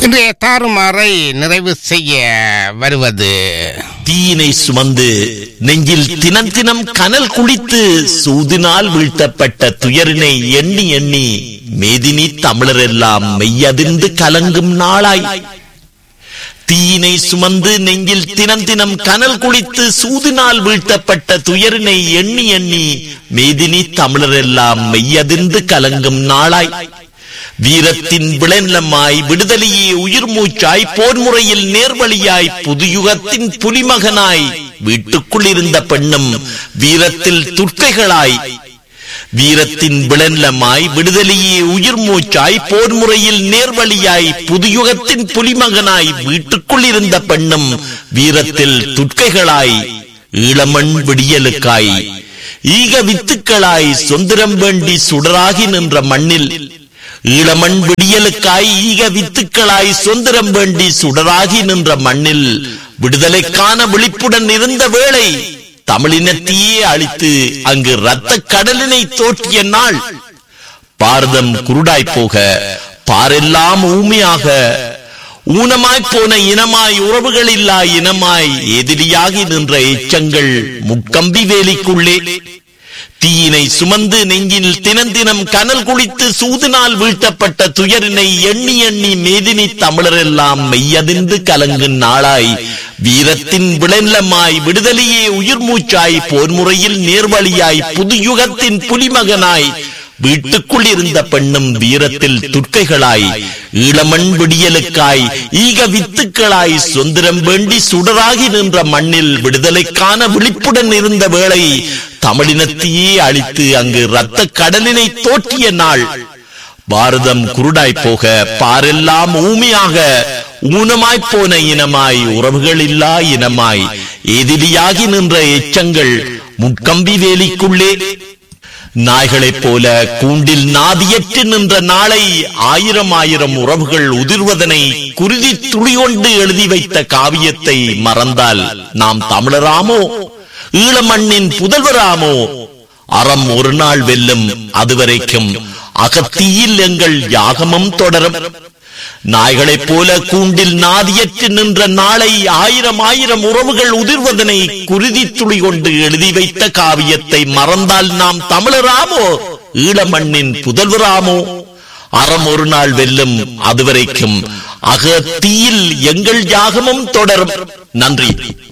இன்றைய தாறுமாறை நிறைவு செய்ய வருவது தீயினை சுமந்து நெஞ்சில் தினம் தினம் கனல் குளித்து சூதினால் வீழ்த்தப்பட்ட துயரினை எண்ணி எண்ணி மேதினி தமிழரெல்லாம் மெய்யதிர்ந்து கலங்கும் நாளாய் தீயினை சுமந்து நெஞ்சில் தினம் தினம் கனல் குளித்து சூதினால் வீழ்த்தப்பட்ட துயரினை எண்ணி எண்ணி மேதினி தமிழரெல்லாம் மெய்யதிர்ந்து கலங்கும் நாளாய் வீரத்தின் விளநிலமாய் விடுதலையே உயிர் மூச்சாய் போர் முறையில் நேர்வழியாய் புதுயுகத்தின் புலிமகனாய் வீட்டுக்குள் இருந்த பெண்ணும் வீரத்தில் துர்க்கைகளாய் வீரத்தின் விளநிலமாய் விடுதலையே உயிர் மூச்சாய் போர் முறையில் நேர்வழியாய் புதுயுகத்தின் புலிமகனாய் வீட்டுக்குள் இருந்த பெண்ணும் வீரத்தில் துர்க்கைகளாய் ஈழமண் விடியலுக்காய் ஈக வித்துக்களாய் சொந்திரம் வேண்டி சுடராகி நின்ற மண்ணில் ஈழமண் விடியலுக்காய் ஈக வித்துக்களாய் சொந்திரம் வேண்டி சுடராகி நின்ற மண்ணில் விடுதலைக்கான விழிப்புடன் இருந்த வேளை தமிழினத்தையே அழித்து அங்கு இரத்த கடலினை தோற்றிய நாள் பாரதம் குருடாய் போக பாரெல்லாம் ஊமையாக ஊனமாய் போன இனமாய் உறவுகள் இல்லா இனமாய் எதிரியாகி நின்ற எச்சங்கள் முக்கம்பி வேலிக்குள்ளே தீயினை சுமந்து நெஞ்சில் தினம் தினம் கனல் குளித்து சூதினால் வீழ்த்தப்பட்ட துயரினை எண்ணி எண்ணி மேதினி தமிழரெல்லாம் மெய்யதிர்ந்து கலங்கும் நாளாய் வீரத்தின் விளநிலமாய் விடுதலையே உயிர் மூச்சாய் போர் முறையில் நேர்வழியாய் புதுயுகத்தின் புலிமகனாய் வீட்டுக்குள் இருந்த பெண்ணும் வீரத்தில் துர்க்கைகளாய் ஈழமண் விடியலுக்காய் ஈக வித்துக்களாய் சுந்தரம் வேண்டி சுடராகி நின்ற மண்ணில் விடுதலைக்கான விழிப்புடன் இருந்த வேளை தமிழினத்தையே அழித்து அங்கு இரத்த கடலினை தோற்றிய நாள் பாரதம் குருடாய் போக பாரெல்லாம் ஊமையாக ஊனமாய் போன இனமாய் உறவுகள் இல்லா இனமாய் எதிரியாகி நின்ற எச்சங்கள் முட்கம்பி வேலிக்குள்ளே நாய்களைப் போல கூண்டில் நாதியற்று நின்ற நாளை ஆயிரம் ஆயிரம் உறவுகள் உதிர்வதனை குருதி துளியொண்டு எழுதி வைத்த காவியத்தை மறந்தால் நாம் தமிழராமோ ஈழமண்ணின் புதல்வராமோ அறம் ஒரு நாள் வெல்லும் அதுவரைக்கும் அகத்தியில் எங்கள் யாகமும் தொடரும் நாய்களைப் போல கூண்டில் நாதியற்று நின்ற நாளை ஆயிரம் ஆயிரம் உறவுகள் உதிர்வதனை குருதி துளி கொண்டு எழுதி வைத்த காவியத்தை மறந்தால் நாம் தமிழராமோ ஈழமண்ணின் புதல்வராமோ அறம் ஒரு நாள் வெல்லும் அதுவரைக்கும் அகத்தீயில் எங்கள் யாகமும் தொடரும் நன்றி